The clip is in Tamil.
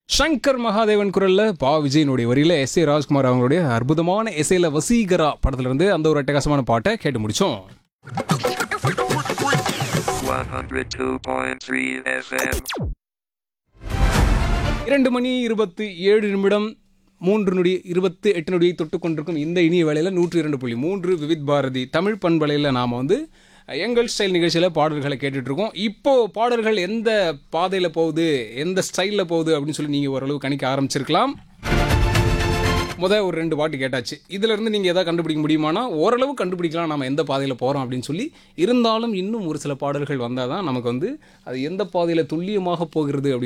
சங்கர் மகாதேவன் குரல்ல பா விஜயனுடைய வரியில எஸ் ஏ ராஜ்குமார் அவங்களுடைய அற்புதமான இசையில வசீகரா படத்துல இருந்து அந்த ஒரு அட்டகாசமான பாட்டை கேட்டு முடிச்சோம் 102.3 FM. இரண்டு மணி இருபத்தி ஏழு நிமிடம் மூன்று நொடி இருபத்தி எட்டு நொடியை தொட்டு கொண்டிருக்கும் இந்த இனிய வேளையில் நூற்றி இரண்டு புள்ளி மூன்று விவித் பாரதி தமிழ் பண்பலையில் நாம் வந்து எங்கள் ஸ்டைல் நிகழ்ச்சியில் பாடல்களை கேட்டுட்டு இருக்கோம் இப்போ பாடல்கள் எந்த பாதையில் போகுது எந்த ஸ்டைலில் போகுது அப்படின்னு சொல்லி நீங்கள் ஓரளவு கணிக்க ஆரம்பிச்சிருக்கலாம் முத ஒரு ரெண்டு பாட்டு கேட்டாச்சு இதுல இருந்து நீங்க எதாவது கண்டுபிடிக்க முடியுமானா ஓரளவு கண்டுபிடிக்கலாம் நம்ம எந்த பாதையில போறோம் அப்படின்னு சொல்லி இருந்தாலும் இன்னும் ஒரு சில பாடல்கள் வந்தாதான் நமக்கு வந்து அது எந்த பாதையில துல்லியமாக போகிறது அப்படி